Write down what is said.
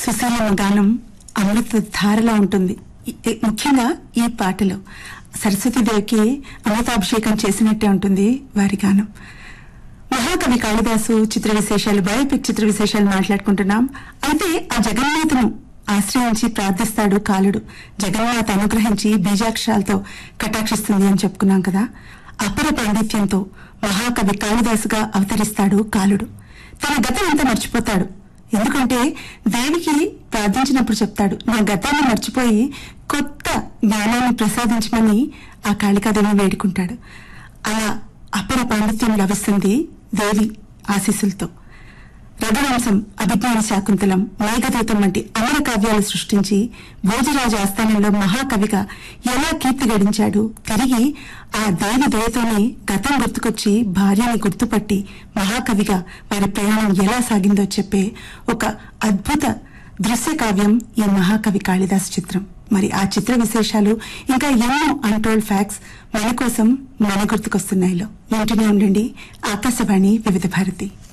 సుశీలమ్మ గానం అమృత ధారలా ఉంటుంది ఈ- ఈ- ముఖ్యంగా ఈ పాటలో సరస్వతీదేవికి అమృతాభిషేకం చేసినట్టే ఉంటుంది వారి గానం మహాకవి కాళిదాసు చిత్ర విశేషాలు బయోపిక్ చిత్ర విశేషాలు మాట్లాడుకుంటున్నాం అయితే ఆ జగన్మాతను ఆశ్రయించి ప్రార్థిస్తాడు కాలుడు జగన్మాత అనుగ్రహించి బీజాక్షరాలతో కటాక్షిస్తుంది అని చెప్పుకున్నాం కదా అపర పాండిత్యంతో మహాకవి కాళిదాసుగా అవతరిస్తాడు కాలుడు తన గతం అంతా మర్చిపోతాడు ఎందుకంటే దేవికి ప్రార్థించినప్పుడు చెప్తాడు నా గతాన్ని మర్చిపోయి కొత్త జ్ఞానాన్ని ప్రసాదించమని ఆ కాళికాదేవిని వేడుకుంటాడు అలా అపర పాండిత్యం లభిస్తుంది దేవి ఆశీస్సులతో రఘువంశం అభిజ్ఞాన శాకుంతలం మేఘదూతం వంటి అమర కావ్యాలు సృష్టించి భోజరాజు ఆస్థానంలో మహాకవిగా ఎలా కీర్తి గడించాడు తిరిగి ఆ దేవి దయతోనే గతం గుర్తుకొచ్చి భార్యని గుర్తుపట్టి మహాకవిగా వారి ప్రయాణం ఎలా సాగిందో చెప్పే ఒక అద్భుత దృశ్య కావ్యం ఈ మహాకవి కాళిదాస్ చిత్రం మరి ఆ చిత్ర విశేషాలు ఇంకా ఎన్నో అన్టోల్డ్ ఫ్యాక్ట్స్ మన కోసం మన గుర్తుకొస్తున్నాయిలో వింటూనే ఉండండి ఆకాశవాణి వివిధ భారతి